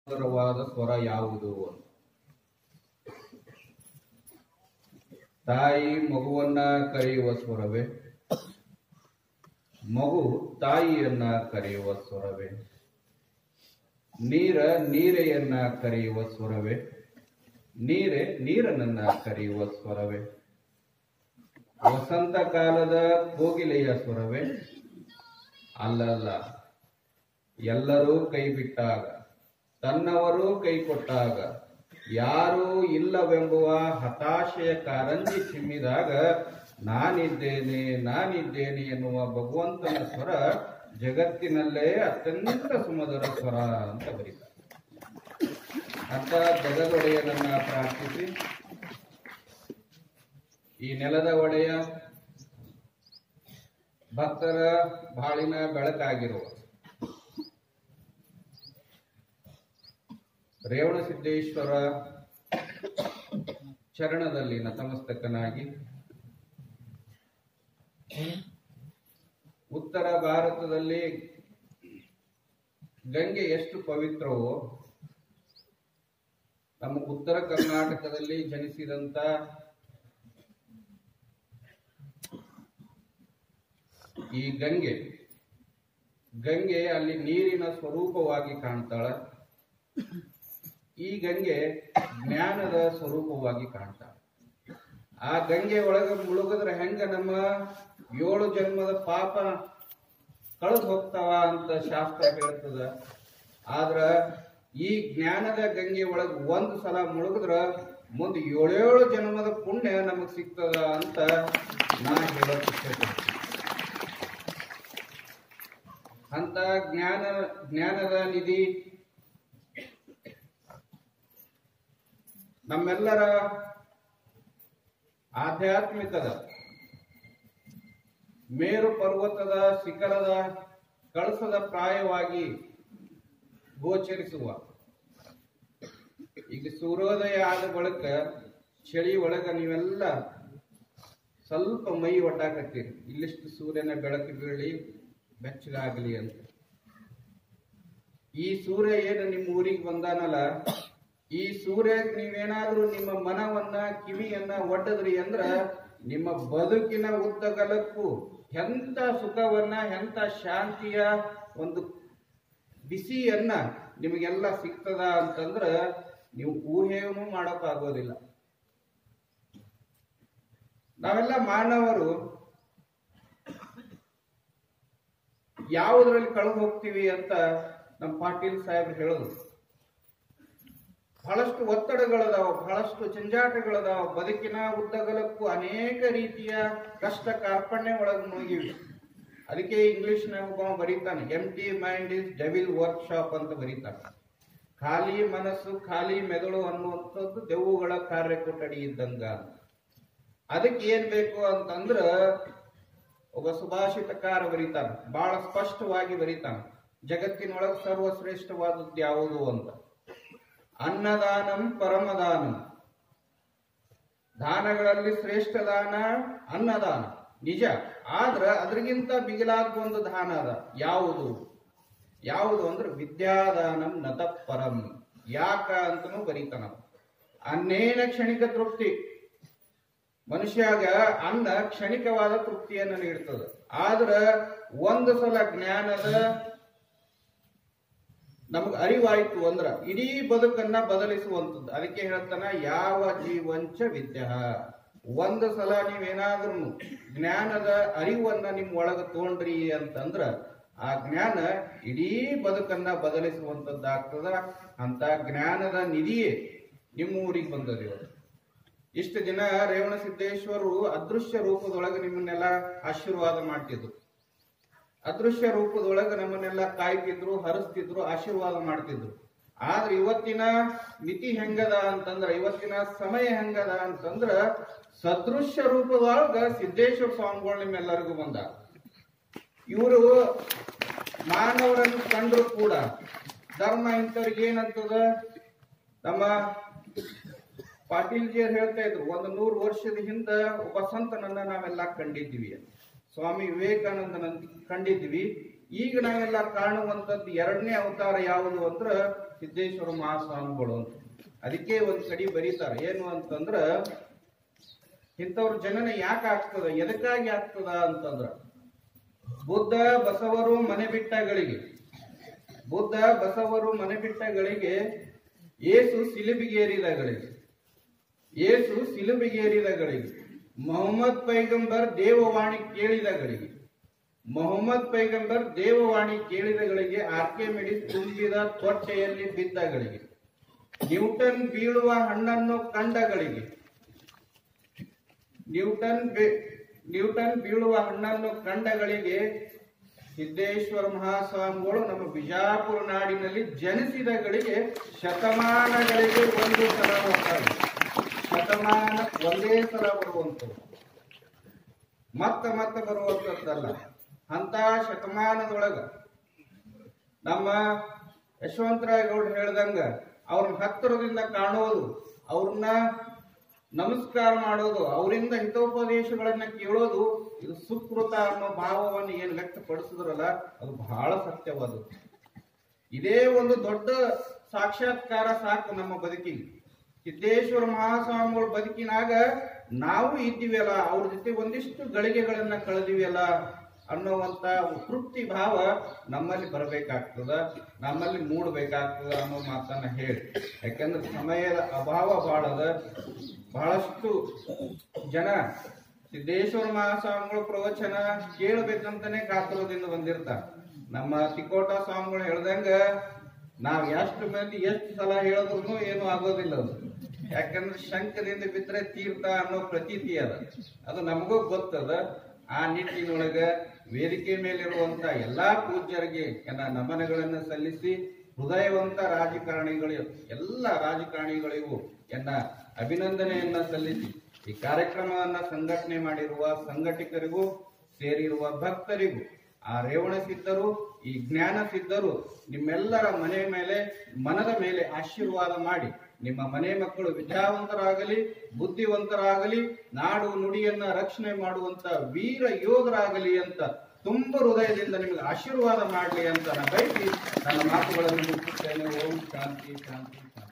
ಸುಂದರವಾದ ಸ್ವರ ಯಾವುದು ಅಂತ ತಾಯಿ ಮಗುವನ್ನ ಕರೆಯುವ ಸ್ವರವೇ ಮಗು ತಾಯಿಯನ್ನ ಕರೆಯುವ ಸ್ವರವೇ ನೀರ ನೀರೆಯನ್ನ ಕರೆಯುವ ಸ್ವರವೇ ನೀರೆ ನೀರನನ್ನ ಕರೆಯುವ ಸ್ವರವೇ ವಸಂತ ಕಾಲದ ಕೋಗಿಲೆಯ ಸ್ವರವೇ ಅಲ್ಲಲ್ಲ ಎಲ್ಲರೂ ಕೈ ಬಿಟ್ಟಾಗ ತನ್ನವರು ಕೈ ಕೊಟ್ಟಾಗ ಯಾರೂ ಇಲ್ಲವೆಂಬುವ ಹತಾಶೆಯ ಕಾರಂಜಿ ಚಿಮ್ಮಿದಾಗ ನಾನಿದ್ದೇನೆ ನಾನಿದ್ದೇನೆ ಎನ್ನುವ ಭಗವಂತನ ಸ್ವರ ಜಗತ್ತಿನಲ್ಲೇ ಅತ್ಯಂತ ಸುಮಧುರ ಸ್ವರ ಅಂತ ಬರೀತಾರೆ ಅಂತ ಜಗದೊಡೆಯನನ್ನ ಪ್ರಾರ್ಥಿಸಿ ಈ ನೆಲದ ಒಡೆಯ ಭಕ್ತರ ಬಾಳಿನ ಬೆಳಕಾಗಿರುವ ರೇವಣಸಿದ್ದೇಶ್ವರ ಚರಣದಲ್ಲಿ ನತಮಸ್ತಕನಾಗಿ ಉತ್ತರ ಭಾರತದಲ್ಲಿ ಗಂಗೆ ಎಷ್ಟು ಪವಿತ್ರವೋ ನಮ್ಮ ಉತ್ತರ ಕರ್ನಾಟಕದಲ್ಲಿ ಜನಿಸಿದಂತ ಈ ಗಂಗೆ ಗಂಗೆ ಅಲ್ಲಿ ನೀರಿನ ಸ್ವರೂಪವಾಗಿ ಕಾಣ್ತಾಳ ಈ ಗಂಗೆ ಜ್ಞಾನದ ಸ್ವರೂಪವಾಗಿ ಕಾಣ್ತಾಳ ಆ ಗಂಗೆ ಒಳಗ ಮುಳುಗಿದ್ರೆ ಹೆಂಗ ನಮ್ಮ ಏಳು ಜನ್ಮದ ಪಾಪ ಕಳೆದು ಹೋಗ್ತಾವ ಅಂತ ಶಾಸ್ತ್ರ ಹೇಳ್ತದ ಆದ್ರ ಈ ಜ್ಞಾನದ ಗಂಗೆ ಒಳಗ ಒಂದು ಸಲ ಮುಳುಗಿದ್ರ ಮುಂದೆ ಏಳೇಳು ಜನ್ಮದ ಪುಣ್ಯ ನಮಗ್ ಸಿಗ್ತದ ಅಂತ ನಾ ಹೇಳಕ್ ಇಷ್ಟಪಡ್ತೀನಿ ಅಂತ ಜ್ಞಾನ ಜ್ಞಾನದ ನಿಧಿ ನಮ್ಮೆಲ್ಲರ ಆಧ್ಯಾತ್ಮಿಕದ ಮೇರು ಪರ್ವತದ ಶಿಖರದ ಕಳಸದ ಪ್ರಾಯವಾಗಿ ಗೋಚರಿಸುವ ಈಗ ಸೂರ್ಯೋದಯ ಆದ ಬಳಿಕ ಚಳಿ ಒಳಗ ನೀವೆಲ್ಲ ಸ್ವಲ್ಪ ಮೈ ಒಟ್ಟಾಕತ್ತೀರಿ ಇಲ್ಲಿಷ್ಟು ಸೂರ್ಯನ ಬೆಳಕು ಬೀಳಿ ಬೆಚ್ಚಗಾಗಲಿ ಅಂತ ಈ ಸೂರ್ಯ ಏನು ನಿಮ್ಮ ಊರಿಗೆ ಬಂದಾನಲ್ಲ ಈ ಸೂರ್ಯ ನೀವೇನಾದ್ರೂ ನಿಮ್ಮ ಮನವನ್ನ ಕಿವಿಯನ್ನ ಒಡ್ಡದ್ರಿ ಅಂದ್ರ ನಿಮ್ಮ ಬದುಕಿನ ಉದ್ದಗಲಕ್ಕೂ ಎಂತ ಸುಖವನ್ನ ಎಂತ ಶಾಂತಿಯ ಒಂದು ಬಿಸಿಯನ್ನ ನಿಮಗೆಲ್ಲ ಸಿಗ್ತದ ಅಂತಂದ್ರ ನೀವು ಊಹೆಯೂ ಮಾಡೋಕ್ ಆಗೋದಿಲ್ಲ ನಾವೆಲ್ಲ ಮಾನವರು ಯಾವುದ್ರಲ್ಲಿ ಕಳೆದು ಹೋಗ್ತೀವಿ ಅಂತ ನಮ್ಮ ಪಾಟೀಲ್ ಸಾಹೇಬ್ರು ಹೇಳೋದು ಬಹಳಷ್ಟು ಒತ್ತಡಗಳದಾವ ಬಹಳಷ್ಟು ಜಂಜಾಟಗಳದಾವ ಬದುಕಿನ ಉದ್ದಗಲಕ್ಕೂ ಅನೇಕ ರೀತಿಯ ಕಷ್ಟ ಕಾರ್ಪಣ್ಯ ಒಳಗೆ ಮುಳುಗಿವಿ ಅದಕ್ಕೆ ಇಂಗ್ಲಿಷ್ನಾಗ ಒಬ್ಬ ಬರೀತಾನೆ empty mind is devil workshop ಅಂತ ಬರೀತಾನೆ ಖಾಲಿ ಮನಸ್ಸು ಖಾಲಿ ಮೆದುಳು ಅನ್ನುವಂಥದ್ದು ದೆವ್ವಗಳ ಕಾರ್ಯ ಕೊಠಡಿ ಇದ್ದಂಗ ಅಂತ. ಅದಕ್ಕೆ ಏನ್ ಬೇಕು ಅಂತಂದ್ರ ಒಬ್ಬ ಸುಭಾಷಿತಕಾರ ಬರೀತಾನೆ ಬಹಳ ಸ್ಪಷ್ಟವಾಗಿ ಬರೀತಾನೆ ಜಗತ್ತಿನೊಳಗೆ ಸರ್ವಶ್ರೇಷ್ಠವಾದದ್ದು ಯಾವುದು ಅಂತ ಅನ್ನದಾನಂ ಪರಮದಾನಂ ದಾನಗಳಲ್ಲಿ ಶ್ರೇಷ್ಠ ದಾನ ಅನ್ನದಾನ ನಿಜ ಆದ್ರ ಅದ್ರಗಿಂತ ಬಿಗಿಲಾದ ಒಂದು ದಾನ ಅದ ಯಾವುದು ಯಾವುದು ಅಂದ್ರೆ ವಿದ್ಯಾದಾನಂ ನತ ಪರಂ ಯಾಕ ಅಂತನೂ ಬರೀತಾನ ಅನ್ನೇನ ಕ್ಷಣಿಕ ತೃಪ್ತಿ ಮನುಷ್ಯಾಗ ಅನ್ನ ಕ್ಷಣಿಕವಾದ ತೃಪ್ತಿಯನ್ನು ನೀಡ್ತದೆ ಆದ್ರ ಒಂದು ಸಲ ಜ್ಞಾನದ ನಮಗ್ ಅರಿವಾಯ್ತು ಅಂದ್ರ ಇಡೀ ಬದುಕನ್ನ ಬದಲಿಸುವಂಥದ್ದು ಅದಕ್ಕೆ ಹೇಳ್ತಾನ ಯಾವ ಜೀವಂಚ ವಿದ್ಯ ಒಂದು ಸಲ ನೀವೇನಾದ್ರೂ ಜ್ಞಾನದ ಅರಿವನ್ನ ನಿಮ್ ಒಳಗ ತಗೊಂಡ್ರಿ ಅಂತಂದ್ರ ಆ ಜ್ಞಾನ ಇಡೀ ಬದುಕನ್ನ ಬದಲಿಸುವಂತದ್ದಾಗ್ತದ ಅಂತ ಜ್ಞಾನದ ನಿಧಿಯೇ ನಿಮ್ಮ ಊರಿಗೆ ಬಂದದ ಇವತ್ತು ಇಷ್ಟು ದಿನ ರೇವಣ ಸಿದ್ದೇಶ್ವರರು ಅದೃಶ್ಯ ರೂಪದೊಳಗೆ ನಿಮ್ಮನ್ನೆಲ್ಲ ಆಶೀರ್ವಾದ ಮಾಡ್ತಿದ್ರು ಅದೃಶ್ಯ ರೂಪದೊಳಗೆ ನಮ್ಮನ್ನೆಲ್ಲ ಕಾಯ್ತಿದ್ರು ಹರಿಸ್ತಿದ್ರು ಆಶೀರ್ವಾದ ಮಾಡ್ತಿದ್ರು ಆದ್ರೆ ಇವತ್ತಿನ ಮಿತಿ ಹೆಂಗದ ಅಂತಂದ್ರ ಇವತ್ತಿನ ಸಮಯ ಹೆಂಗದ ಅಂತಂದ್ರ ಸದೃಶ್ಯ ರೂಪದೊಳಗ ಸಿದ್ದೇಶ್ವರ ಸ್ವಾಮಿಗಳು ನಿಮ್ಮೆಲ್ಲರಿಗೂ ಬಂದ ಇವರು ಮಾನವರನ್ನು ಕಂಡ್ರು ಕೂಡ ಧರ್ಮ ಇಂಥವ್ರಿಗೆ ಏನಂತದ ನಮ್ಮ ಪಾಟೀಲ್ ಜಿಯರ್ ಹೇಳ್ತಾ ಇದ್ರು ಒಂದು ನೂರು ವರ್ಷದ ಹಿಂದ ಒಬ್ಬ ಸಂತನನ್ನ ನಾವೆಲ್ಲ ಕಂಡಿದ್ದೀವಿ ಅಂತ. ಸ್ವಾಮಿ ವಿವೇಕಾನಂದನ ಕಂಡಿದ್ವಿ ಈಗ ನಾವೆಲ್ಲ ಕಾಣುವಂತದ್ದು ಎರಡನೇ ಅವತಾರ ಯಾವುದು ಅಂದ್ರ ಸಿದ್ದೇಶ್ವರ ಮಹಾಸ್ವಾಮಿಗಳು ಅಂತ ಅದಕ್ಕೆ ಒಂದ್ ಕಡೆ ಬರೀತಾರೆ ಏನು ಅಂತಂದ್ರ ಇಂಥವ್ರ ಜನನ ಯಾಕೆ ಆಗ್ತದ ಎದಕ್ಕಾಗಿ ಆಗ್ತದ ಅಂತಂದ್ರ ಬುದ್ಧ ಬಸವರು ಮನೆ ಬಿಟ್ಟಗಳಿಗೆ ಬುದ್ಧ ಬಸವರು ಮನೆ ಬಿಟ್ಟಗಳಿಗೆ ಏಸು ಸಿಲುಬಿಗೇರಿದಗಳಿಗೆ ಏಸು ಸಿಲುಬಿಗೇರಿದಗಳಿಗೆ ಮೊಹಮ್ಮದ್ ಪೈಗಂಬರ್ ದೇವವಾಣಿ ಕೇಳಿದಗಳಿಗೆ ಮೊಹಮ್ಮದ್ ಪೈಗಂಬರ್ ದೇವವಾಣಿ ಕೇಳಿದಗಳಿಗೆ ಆರ್ಕೆಮಿಡಿಸ್ ತುಂಬಿದ ತೊಟ್ಟೆಯಲ್ಲಿ ಬಿದ್ದಗಳಿಗೆ ನ್ಯೂಟನ್ ಬೀಳುವ ಹಣ್ಣನ್ನು ಕಂಡಗಳಿಗೆ ನ್ಯೂಟನ್ ಬಿ- ನ್ಯೂಟನ್ ಬೀಳುವ ಹಣ್ಣನ್ನು ಕಂಡಗಳಿಗೆ ಸಿದ್ದೇಶ್ವರ ಮಹಾಸ್ವಾಮಿಗಳು ನಮ್ಮ ಬಿಜಾಪುರ ನಾಡಿನಲ್ಲಿ ಜನಿಸಿದಗಳಿಗೆ ಶತಮಾನಗಳಿಗೆ ಒಂದು ಸಲ ಹೋಗ್ತಾರೆ ಶತಮಾನ ಒಂದೇ ಸಲ ಬರುವಂಥದ್ದು ಮತ್ತೆ ಮತ್ತೆ ಬರುವಂಥದ್ದಲ್ಲ ಅಂತ ಶತಮಾನದೊಳಗ ನಮ್ಮ ಯಶವಂತರಾಯ ಗೌಡ್ ಹೇಳ್ದಂಗ ಅವ್ರನ್ನ ಹತ್ತಿರದಿಂದ ಕಾಣೋದು ಅವ್ರನ್ನ ನಮಸ್ಕಾರ ಮಾಡೋದು ಅವರಿಂದ ಹಿತೋಪದೇಶಗಳನ್ನ ಕೇಳೋದು ಇದು ಸುಕೃತ ಅನ್ನೋ ಭಾವವನ್ನು ಏನು ವ್ಯಕ್ತಪಡಿಸಿದ್ರಲ್ಲ ಅದು ಬಹಳ ಸತ್ಯವಾದದ್ದು ಇದೇ ಒಂದು ದೊಡ್ಡ ಸಾಕ್ಷಾತ್ಕಾರ ಸಾಕು ನಮ್ಮ ಬದುಕಿಗೆ ಸಿದ್ದೇಶ್ವರ ಮಹಾಸ್ವಾಮಿಗಳ ಬದುಕಿನಾಗ ನಾವು ಇದ್ದೀವಲ್ಲ ಅವ್ರ ಜೊತೆ ಒಂದಿಷ್ಟು ಗಳಿಗೆಗಳನ್ನ ಕಳೆದಿವೆಯಲ್ಲ ಅನ್ನುವಂತ ತೃಪ್ತಿ ಭಾವ ನಮ್ಮಲ್ಲಿ ಬರಬೇಕಾಗ್ತದ ನಮ್ಮಲ್ಲಿ ಮೂಡಬೇಕಾಗ್ತದ ಅನ್ನೋ ಮಾತನ್ನ ಹೇಳಿ ಯಾಕಂದ್ರೆ ಸಮಯದ ಅಭಾವ ಬಾಳದ ಬಹಳಷ್ಟು ಜನ ಸಿದ್ದೇಶ್ವರ ಮಹಾಸ್ವಾಮಿಗಳ ಪ್ರವಚನ ಕೇಳಬೇಕಂತಾನೆ ಕಾತುರದಿಂದ ಬಂದಿರ್ತಾರ ನಮ್ಮ ತಿಕೋಟ ಸ್ವಾಮಿಗಳು ಹೇಳ್ದಂಗ ನಾವ್ ಎಷ್ಟು ಮಂದಿ ಎಷ್ಟು ಸಲ ಹೇಳಿದ್ರು ಏನು ಆಗೋದಿಲ್ಲ ಅದು ಯಾಕಂದ್ರೆ ಶಂಕದಿಂದ ಬಿದ್ರೆ ತೀರ್ಥ ಅನ್ನೋ ಪ್ರತೀತಿ ಅದ ಅದು ನಮಗೂ ಗೊತ್ತದ ಆ ನಿಟ್ಟಿನೊಳಗ ವೇದಿಕೆ ಮೇಲಿರುವಂತ ಎಲ್ಲಾ ಪೂಜ್ಯರಿಗೆ ಎನ್ನ ನಮನಗಳನ್ನ ಸಲ್ಲಿಸಿ ಹೃದಯವಂತ ರಾಜಕಾರಣಿಗಳು ಎಲ್ಲ ರಾಜಕಾರಣಿಗಳಿಗೂ ಎನ್ನ ಅಭಿನಂದನೆಯನ್ನ ಸಲ್ಲಿಸಿ ಈ ಕಾರ್ಯಕ್ರಮವನ್ನ ಸಂಘಟನೆ ಮಾಡಿರುವ ಸಂಘಟಕರಿಗೂ ಸೇರಿರುವ ಭಕ್ತರಿಗೂ ಆ ರೇವಣ ಸಿದ್ಧರು ಈ ಜ್ಞಾನ ಸಿದ್ಧರು ನಿಮ್ಮೆಲ್ಲರ ಮನೆ ಮೇಲೆ ಮನದ ಮೇಲೆ ಆಶೀರ್ವಾದ ಮಾಡಿ ನಿಮ್ಮ ಮನೆ ಮಕ್ಕಳು ವಿದ್ಯಾವಂತರಾಗಲಿ ಬುದ್ಧಿವಂತರಾಗಲಿ ನಾಡು ನುಡಿಯನ್ನ ರಕ್ಷಣೆ ಮಾಡುವಂತ ವೀರ ಯೋಧರಾಗಲಿ ಅಂತ ತುಂಬ ಹೃದಯದಿಂದ ನಿಮಗೆ ಆಶೀರ್ವಾದ ಮಾಡಲಿ ಅಂತ ನಾನು ಬಯಸಿ ನನ್ನ ಮಾತುಗಳನ್ನು ಮುಗಿಸುತ್ತೇನೆ ಓಂ ಶಾಂತಿ ಶಾಂತಿ ಶಾಂತಿ